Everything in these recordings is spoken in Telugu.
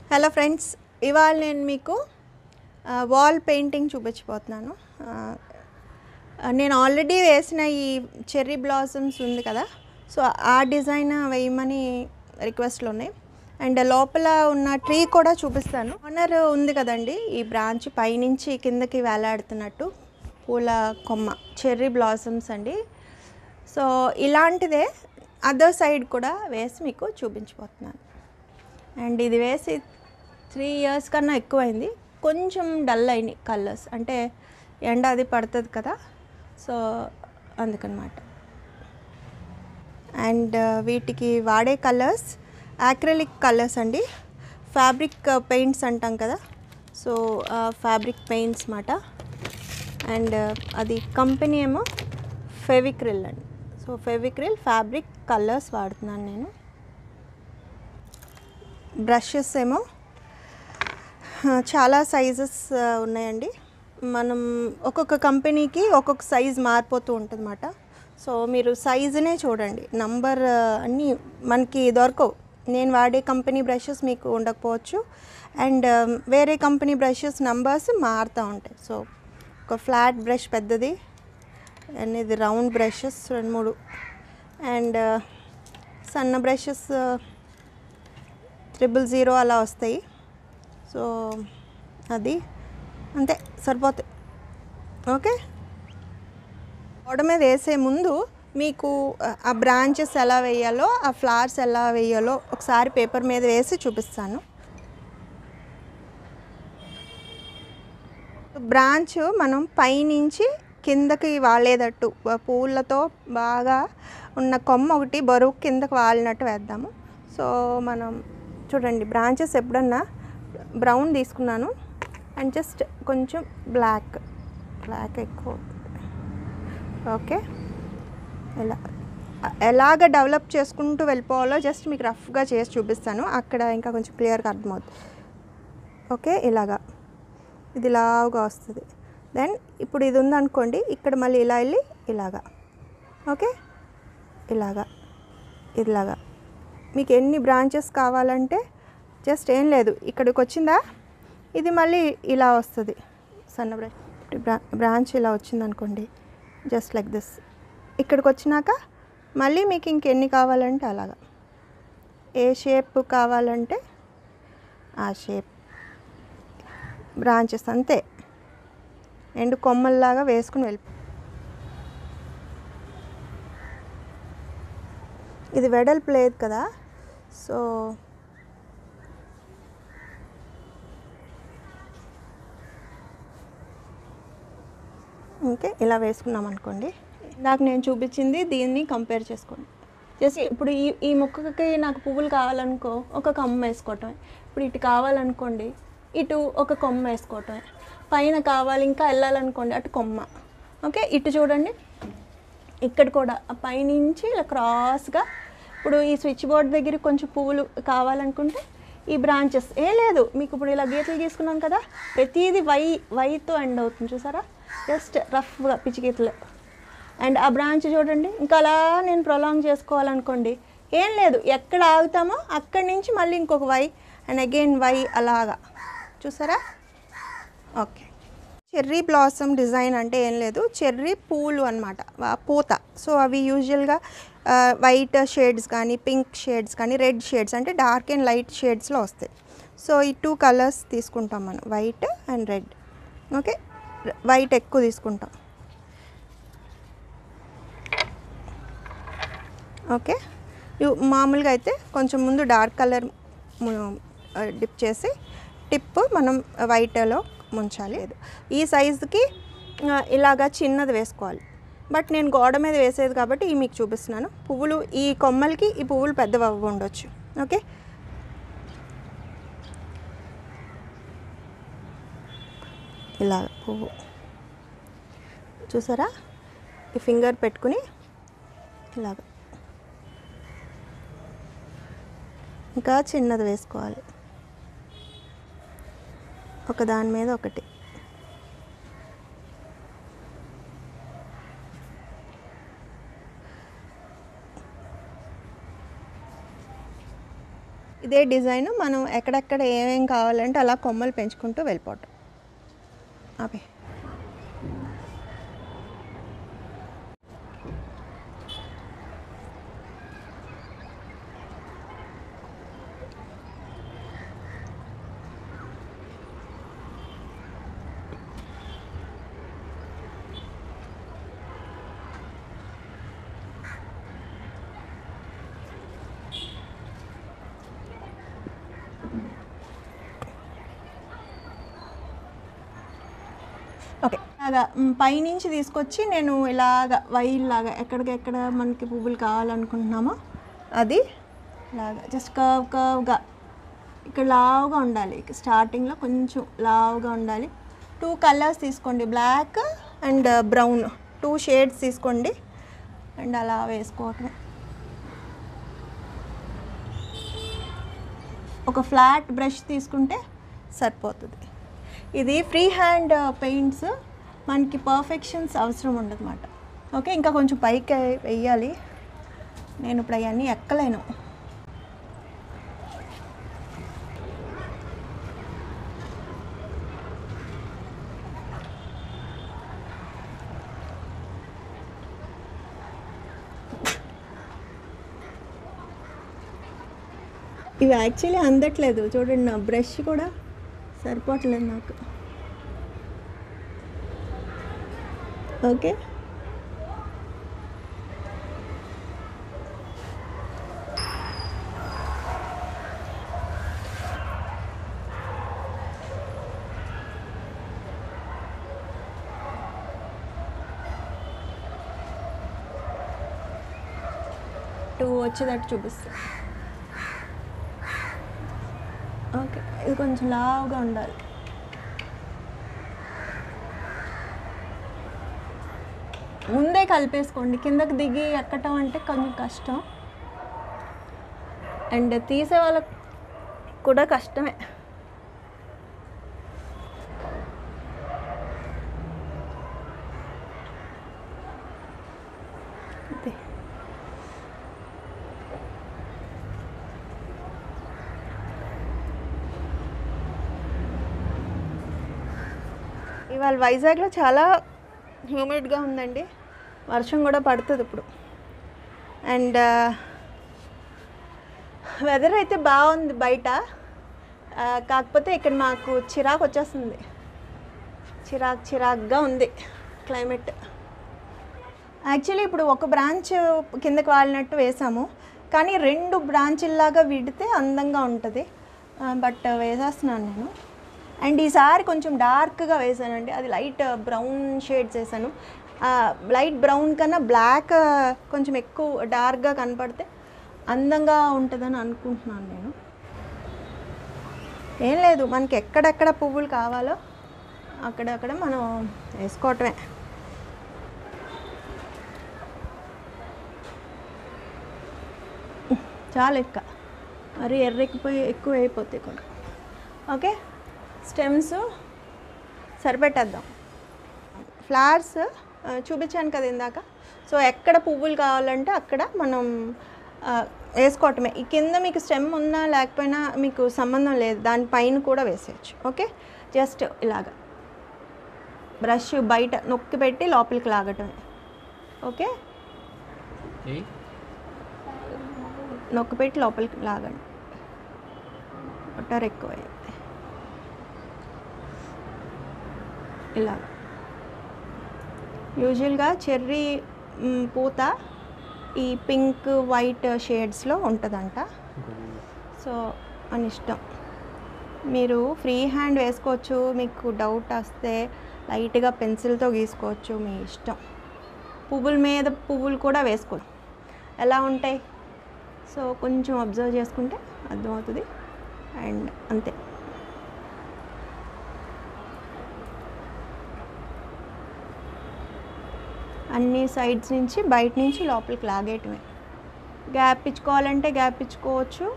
హలో ఫ్రెండ్స్ ఇవాళ నేను మీకు వాల్ పెయింటింగ్ చూపించబోతున్నాను ఆ, నేను ఆల్రెడీ వేసిన ఈ చెర్రీ బ్లాసమ్స్ ఉంది కదా సో ఆ డిజైన్ వేయమని రిక్వెస్ట్లు ఉన్నాయి అండ్ లోపల ఉన్న ట్రీ కూడా చూపిస్తాను ఓనర్ ఉంది కదండి ఈ బ్రాంచ్ పైనుంచి కిందకి వేలాడుతున్నట్టు పూల కొమ్మ చెర్రీ బ్లాసమ్స్ అండి సో ఇలాంటిదే అదర్ సైడ్ కూడా వేసి మీకు చూపించబోతున్నాను అండ్ ఇది వేసి త్రీ ఇయర్స్ కన్నా ఎక్కువైంది కొంచెం డల్ అయినాయి కలర్స్ అంటే ఎండ అది పడుతుంది కదా సో అందుకనమాట అండ్ వీటికి వాడే కలర్స్ యాక్రిలిక్ కలర్స్ అండి ఫ్యాబ్రిక్ పెయింట్స్ అంటాం కదా సో ఫ్యాబ్రిక్ పెయింట్స్ మాట అండ్ అది కంపెనీ ఏమో ఫెవిక్రిల్ అండి సో ఫెవిక్రిల్ ఫ్యాబ్రిక్ కలర్స్ వాడుతున్నాను నేను బ్రషెస్ ఏమో ఆ, చాలా సైజెస్ ఉన్నాయండి మనం ఒక్కొక్క కంపెనీకి ఒక్కొక్క సైజ్ మారిపోతూ ఉంటుంది సో మీరు సైజునే చూడండి నంబర్ అన్నీ మనకి దొరకవు నేను వాడే కంపెనీ బ్రషెస్ మీకు ఉండకపోవచ్చు అండ్ వేరే కంపెనీ బ్రషెస్ నంబర్స్ మారుతూ ఉంటాయి సో ఒక ఫ్లాట్ బ్రష్ పెద్దది అండ్ ఇది రౌండ్ బ్రషెస్ రెండు మూడు అండ్ సన్న బ్రషెస్ ట్రిపుల్ జీరో అలా వస్తాయి సో అది అంతే సరిపోతాయి ఓకే గోడ మీద వేసే ముందు మీకు ఆ- ఆ బ్రాంచెస్ ఎలా వేయాలో ఆ ఫ్లవర్స్ ఎలా వేయాలో ఒకసారి పేపర్ మీద వేసి చూపిస్తాను బ్రాంచ్ మనం పైనుంచి కిందకి వాలేదట్టు ఆ పూలతో బాగా ఉన్న కొమ్మ ఒకటి బరువు కిందకి వాలినట్టు వేద్దాము సో మనం చూడండి బ్రాంచెస్ ఎప్పుడన్నా బ్రౌన్ తీసుకున్నాను అండ్ జస్ట్ కొంచెం బ్లాక్ బ్లాక్ ఎక్కువ ఓకే ఎలా ఎలాగ డెవలప్ చేసుకుంటూ వెళ్ళిపోవాలో జస్ట్ మీకు రఫ్గా చేసి చూపిస్తాను అక్కడ ఇంకా కొంచెం క్లియర్గా అర్థమవుతుంది ఓకే ఇలాగా ఇది ఇలాగా వస్తుంది దెన్ ఇప్పుడు ఇది ఉందనుకోండి ఇక్కడ మళ్ళీ ఇలా వెళ్ళి ఇలాగా ఓకే ఇలాగా ఇలాగా మీకు ఎన్ని బ్రాంచెస్ కావాలంటే జస్ట్ ఏం లేదు ఇక్కడికి వచ్చిందా ఇది మళ్ళీ ఇలా వస్తుంది సన్న బ్రాంచ్ బ్రా బ్రాంచ్ ఇలా వచ్చింది అనుకోండి జస్ట్ లైక్ దిస్ ఇక్కడికి వచ్చినాక మళ్ళీ మీకు ఇంకెన్ని కావాలంటే అలాగా ఏ షేప్ కావాలంటే ఆ షేప్ బ్రాంచెస్ అంతే ఎండు కొమ్మల్లాగా వేసుకుని వెళ్ళి ఇది వెడల్పు లేదు కదా సో ఓకే ఇలా వేసుకున్నాం అనుకోండి నాకు నేను చూపించింది దీన్ని కంపేర్ చేసుకోండి జస్ట్ ఇప్పుడు ఈ ఈ మొక్కకి నాకు పువ్వులు కావాలనుకో ఒక కొమ్మ వేసుకోవటం ఇప్పుడు ఇటు కావాలనుకోండి ఇటు ఒక కొమ్మ వేసుకోవటం పైన కావాలి ఇంకా వెళ్ళాలనుకోండి అటు కొమ్మ ఓకే ఇటు చూడండి ఇక్కడ కూడా ఆ పైనుంచి ఇలా క్రాస్గా ఇప్పుడు ఈ స్విచ్ బోర్డ్ దగ్గర కొంచెం పువ్వులు కావాలనుకుంటే ఈ బ్రాంచెస్ ఏ లేదు మీకు ఇప్పుడు ఇలా గీతలు గీసుకున్నాం కదా ప్రతిదీ వై వైతో ఎండ్ అవుతుంది చూసారా జస్ట్ రఫ్గా పిచ్చి గీతలు అండ్ ఆ బ్రాంచ్ చూడండి ఇంకా అలా నేను ప్రొలాంగ్ చేసుకోవాలనుకోండి ఏం లేదు ఎక్కడ ఆగుతామో అక్కడి నుంచి మళ్ళీ ఇంకొక వై అండ్ అగైన్ వై అలాగా చూసారా ఓకే చెర్రీ బ్లాసమ్ డిజైన్ అంటే ఏం లేదు చెర్రీ పూలు అనమాట పూత సో అవి యూజువల్గా వైట్ షేడ్స్ కానీ పింక్ షేడ్స్ కానీ రెడ్ షేడ్స్ అంటే డార్క్ అండ్ లైట్ షేడ్స్లో వస్తాయి సో ఈ టూ కలర్స్ తీసుకుంటాం మనం white and red okay white ఎక్కువ తీసుకుంటాం ఓకే ఇవ్- మామూలుగా అయితే కొంచెం ముందు డార్క్ కలర్ డిప్ చేసి టిప్ మనం వైట్లో ముంచాలి ఈ సైజుకి ఆ, ఇలాగా చిన్నది వేసుకోవాలి బట్ నేను గోడ మీద వేసేది కాబట్టి ఈ మీకు చూపిస్తున్నాను పువ్వులు ఈ కొమ్మలకి ఈ పువ్వులు పెద్దవి అవ్వ ఉండొచ్చు ఓకే ఇలా పువ్వు చూసారా ఈ ఫింగర్ పెట్టుకుని ఇలాగ ఇంకా చిన్నది వేసుకోవాలి ఒక దాని మీద ఒకటి ఇదే డిజైన్ మనం ఎక్కడెక్కడ ఏమేం కావాలంటే అలా కొమ్మలు పెంచుకుంటూ వెళ్ళిపోవటం అవి ఓకే ఇలాగా మ్, పైనుంచి తీసుకొచ్చి నేను ఇలాగ వైల్లాగా ఎక్కడికెక్కడ మనకి పువ్వులు కావాలనుకుంటున్నామో అది ఇలాగా జస్ట్ కర్వ్ కర్వ్గా ఇక్కడ లావుగా ఉండాలి స్టార్టింగ్లో కొంచెం లావుగా ఉండాలి టూ కలర్స్ తీసుకోండి black and brown two shades తీసుకోండి అండ్ అలా వేసుకోవటం ఒక ఫ్లాట్ బ్రష్ తీసుకుంటే సరిపోతుంది ఇది ఫ్రీ హ్యాండ్ పెయింట్స్ మనకి పర్ఫెక్షన్స్ అవసరం ఉండదు అన్నమాట ఓకే ఇంకా కొంచెం పైకి వెయ్యాలి నేను ఇప్పుడు అవన్నీ ఎక్కలేను ఇవి యాక్చువల్లీ అందట్లేదు చూడండి నా బ్రష్ కూడా సరిపోవట్లేదు నాకు ఓకే టూ వచ్చేటట్టు చూపిస్తా ఓకే ఇది కొంచెం లావుగా ఉండాలి ముందే కలిపేసుకోండి కిందకి దిగి ఎక్కటం అంటే కొంచెం కష్టం అండ్ తీసే వాళ్ళకి కూడా కష్టమే అంతే ఇవాళ వైజాగ్లో చాలా హ్యూమిడ్గా ఉందండి వర్షం కూడా పడుతుంది ఇప్పుడు అండ్ వెదర్ అయితే బాగుంది బయట ఆ, కాకపోతే ఇక్కడ మాకు చిరాకు వచ్చేస్తుంది చిరాకు చిరాకుగా ఉంది క్లైమేట్ యాక్చువల్లీ ఇప్పుడు ఒక బ్రాంచ్ కిందకి వాలినట్టు వేసాము కానీ రెండు బ్రాంచుల్లాగా విడితే అందంగా ఉంటుంది బట్ వేసేస్తున్నాను నేను అండ్ ఈసారి కొంచెం డార్క్గా వేసానండి అది లైట్ బ్రౌన్ షేడ్స్ వేసాను లైట్ బ్రౌన్ కన్నా బ్లాక్ కొంచెం ఎక్కువ డార్క్గా కనపడితే అందంగా ఉంటుందని అనుకుంటున్నాను నేను ఏం లేదు మనకి ఎక్కడెక్కడ పువ్వులు కావాలో అక్కడక్కడ మనం వేసుకోవటమే చాలా ఎక్కువ మరి ఎర్రెక్కిపోయి ఎక్కువ అయిపోతాయి కూడా ఓకే స్టెమ్స్ సరిపెట్టేద్దాం ఫ్లవర్స్ ఆ, చూపించాను కదా ఇందాక సో ఎక్కడ పువ్వులు కావాలంటే అక్కడ మనం ఆ, వేసుకోవటమే ఈ కింద మీకు స్టెమ్ ఉన్నా లేకపోయినా మీకు సంబంధం లేదు దానిపైన కూడా వేసేయచ్చు ఓకే జస్ట్ ఇలాగా బ్రష్ బయట నొక్కి పెట్టి లోపలికి లాగటమే ఓకే ఏయ్ నొక్కి పెట్టి లోపలికి లాగండి వాటర్ ఎక్కువ అయింది ఇలా యూజువల్గా చెర్రీ మ్, పూత ఈ పింక్ వైట్ షేడ్స్లో ఉంటుందంట సో అని ఇష్టం మీరు ఫ్రీ హ్యాండ్ వేసుకోవచ్చు మీకు డౌట్ వస్తే లైట్గా పెన్సిల్తో గీసుకోవచ్చు మీ ఇష్టం పువ్వుల మీద పువ్వులు కూడా వేసుకోవచ్చు ఎలా ఉంటాయి సో కొంచెం అబ్జర్వ్ చేసుకుంటే అర్థమవుతుంది అండ్ అంతే అన్ని సైడ్స్ నుంచి బయట నుంచి లోపలికి లాగేయటమే గ్యాప్ ఇచ్చుకోవాలంటే గ్యాప్ ఇచ్చుకోవచ్చు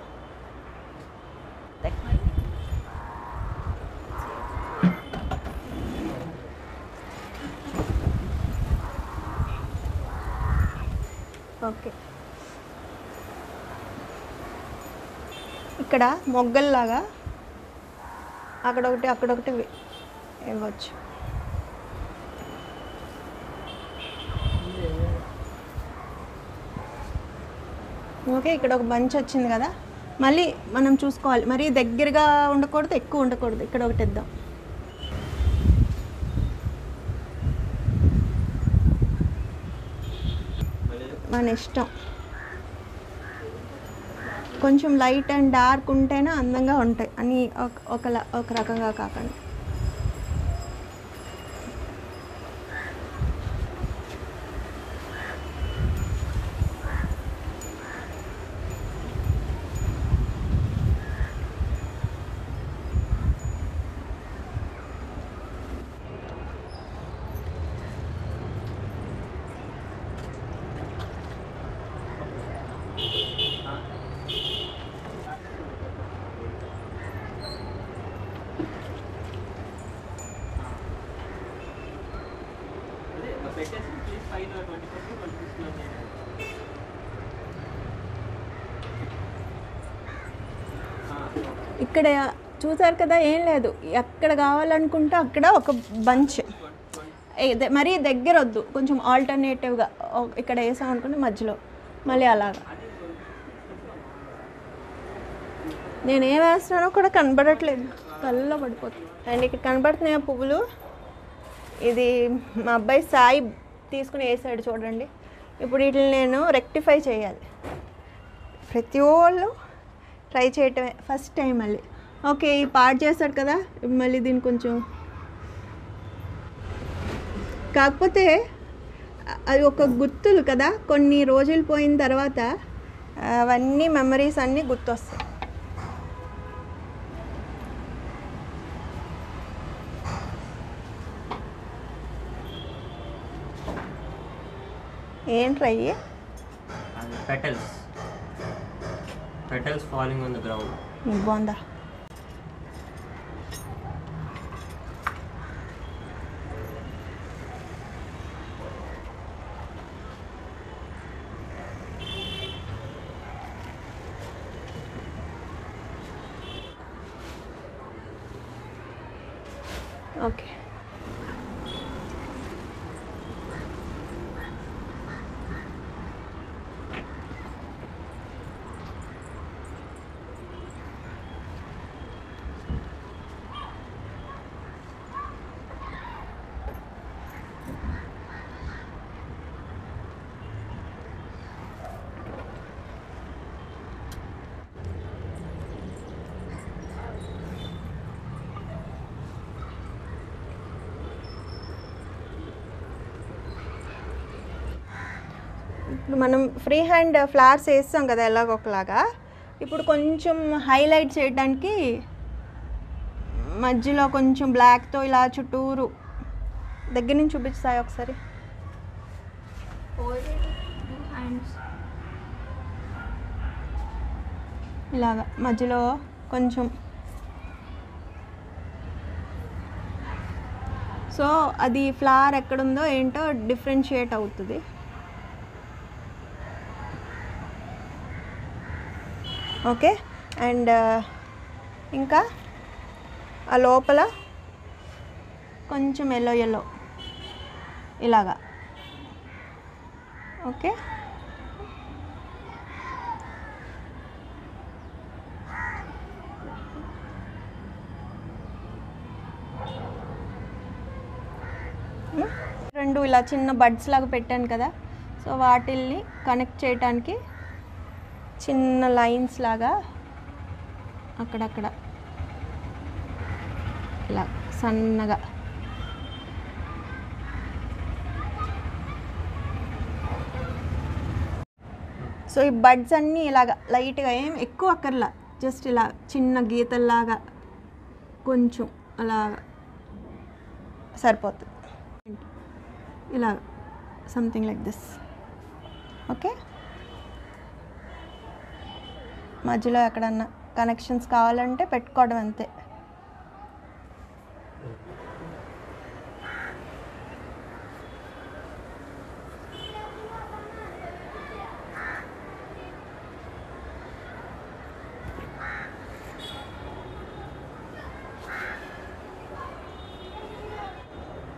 ఓకే ఇక్కడ మొగ్గల్లాగా అక్కడొకటి అక్కడొకటి వే- ఇవ్వచ్చు ఓకే ఇక్కడ ఒక బంచ్ వచ్చింది కదా మళ్ళీ మనం చూసుకోవాలి మరి దగ్గరగా ఉండకూడదు ఎక్కువ ఉండకూడదు ఇక్కడ ఒకటి ఇద్దాం మన ఇష్టం కొంచెం లైట్ అండ్ డార్క్ ఉంటేనే అందంగా ఉంటాయి అని ఒక- ఒకలా ఒక రకంగా కాకుండా పెట్టేసి please five twenty percent twenty సిక్స్లో ఇక్కడ చూసారు కదా ఏం లేదు ఎక్కడ కావాలనుకుంటే అక్కడ ఒక బంచ్ మరీ దగ్గర వద్దు కొంచెం ఆల్టర్నేటివ్గా ఇక్కడ వేసాం అనుకుంటే మధ్యలో మళ్ళీ అలాగా నేను ఏం వేస్తున్నానో కూడా కనబడట్లేదు కళ్ళలో పడిపోతుంది అండ్ ఇక్కడ కనబడుతున్నాయి ఆ పువ్వులు ఇది మా అబ్బాయి సాయి తీసుకుని వేసాడు చూడండి ఇప్పుడు వీటిని నేను రెక్టిఫై చేయాలి ప్రతి వాళ్ళు ట్రై చేయటమే ఫస్ట్ టైం మళ్ళీ ఓకే ఈ పాడు చేస్తాడు కదా మళ్ళీ దీన్ని కొంచెం కాకపోతే అ- అది ఒక గుర్తులు కదా కొన్ని రోజులు పోయిన తర్వాత అవన్నీ మెమరీస్ అన్నీ గుర్తొస్తాయి ఏంట్రా అయ్యి petals petals falling on the ground నీకు బాగుందా ఓకే ఇప్పుడు మనం ఫ్రీ హ్యాండ్ ఫ్లవర్స్ వేస్తాం కదా ఎలాగొకలాగా ఇప్పుడు కొంచెం హైలైట్ చేయడానికి మధ్యలో కొంచెం బ్లాక్తో ఇలా చుట్టూరు దగ్గర నుంచి చూపిస్తాయి ఒకసారి ఇలాగా మధ్యలో కొంచెం సో అది ఫ్లవర్ ఎక్కడుందో ఏంటో డిఫరెన్షియేట్ అవుతుంది ఓకే అండ్ ఇంకా ఆ లోపల కొంచెం ఎల్లో ఎల్లో ఇలాగా ఓకే ఉమ్, రెండు ఇలా చిన్న బడ్స్ లాగా పెట్టాను కదా సో వాటిల్ని కనెక్ట్ చేయడానికి చిన్న లైన్స్ లాగా అక్కడక్కడ ఇలా సన్నగా సో ఈ బడ్స్ అన్నీ ఇలాగా లైట్గా ఏం ఎక్కువ అక్కర్లా జస్ట్ ఇలా చిన్న గీతల్లాగా కొంచెం అలా సరిపోతుంది ఇలా సంథింగ్ లైక్ దిస్ ఓకే మధ్యలో ఎక్కడన్నా కనెక్షన్స్ కావాలంటే పెట్టుకోవడం అంతే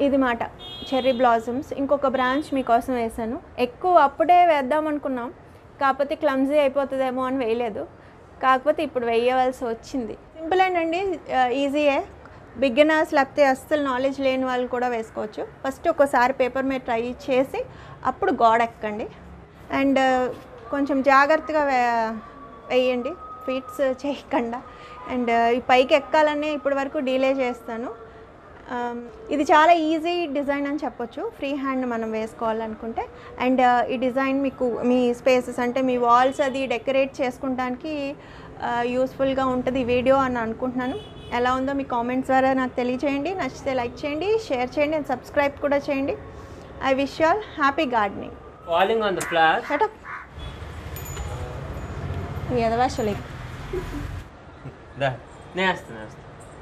ఇది మాట చెర్రీ బ్లాజమ్స్ ఇంకొక బ్రాంచ్ మీకోసం వేసాను ఎక్కువ అప్పుడే వేద్దాం అనుకున్నాం కాకపోతే క్లమ్జీ అయిపోతుందేమో అని వేయలేదు కాకపోతే ఇప్పుడు వేయవలసి వచ్చింది సింపుల్ అండి ఈజీయే బిగినర్స్ లేకపోతే అస్సలు నాలెడ్జ్ లేని వాళ్ళు కూడా వేసుకోవచ్చు ఫస్ట్ ఒకసారి పేపర్ మీద ట్రై చేసి అప్పుడు గోడ ఎక్కండి అండ్ కొంచెం జాగ్రత్తగా వే వేయండి ఫీట్స్ చేయకుండా అండ్ ఈ పైకి ఎక్కాలని ఇప్పటి వరకు డీలే చేస్తాను Um, ఇది చాలా ఈజీ డిజైన్ అని చెప్పొచ్చు ఫ్రీ హ్యాండ్ మనం వేసుకోవాలనుకుంటే అండ్ ఈ డిజైన్ మీకు మీ స్పేసెస్ అంటే మీ వాల్స్ అది డెకరేట్ చేసుకుంటానికి యూస్ఫుల్గా ఉంటుంది ఈ వీడియో అని అనుకుంటున్నాను ఎలా ఉందో మీ కామెంట్స్ ద్వారా నాకు తెలియచేయండి నచ్చితే లైక్ చేయండి షేర్ చేయండి అండ్ సబ్స్క్రైబ్ కూడా చేయండి I wish all happy gardening falling on the flat shut up ఎదవాషలే దా నేస్తా నేస్తా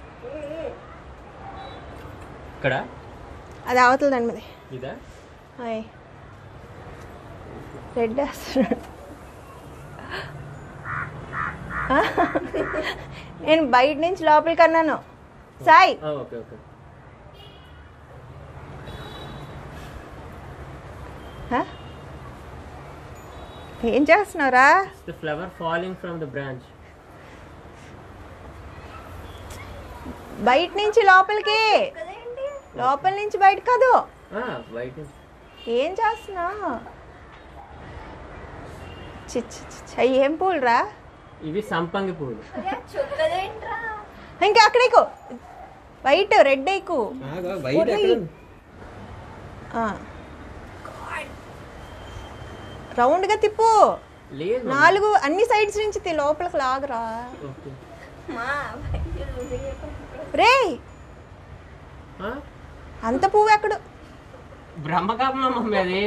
ఇక్కడ అది అవతలదండి మీది ఇదా హాయ్ రెడ్ వేస్తున్నాడు నేను బయట నుంచి లోపలికి అన్నాను సాయి ఓకే ఓకే హ? ఏం చేస్తున్నారా the flower falling from the branch బయట నుంచి లోపలికి లోపల నుంచి బయట కాదు వైట్ ఏం చేస్తున్నా చిచ్చి చిచ్చి అయ్యి ఏం పూలు రా ఇవి సంపంగి పువ్వులు ఇంకా అక్కడ ఎక్కు వైట్ రెడ్ ఎక్కు రౌండ్గా తిప్పు లేదు నాలుగు అన్ని సైడ్స్ నుంచి తి- లోపలికి లాగరా ఓకే రే అంత పువ్వు ఎక్కడు బ్రహ్మకమలం మమ్మీ అది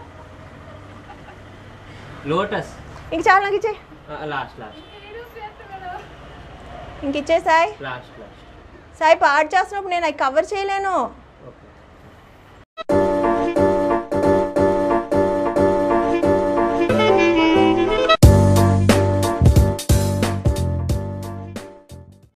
లోటస్ ఇంక చాలా నాకు ఇచ్చే లాస్ట్ లాస్ట్ ఇంక ఇచ్చే సాయి లాస్ట్ లాస్ట్ సాయి పాడు చేస్తున్నప్పుడు నేను అవి కవర్ చేయలేను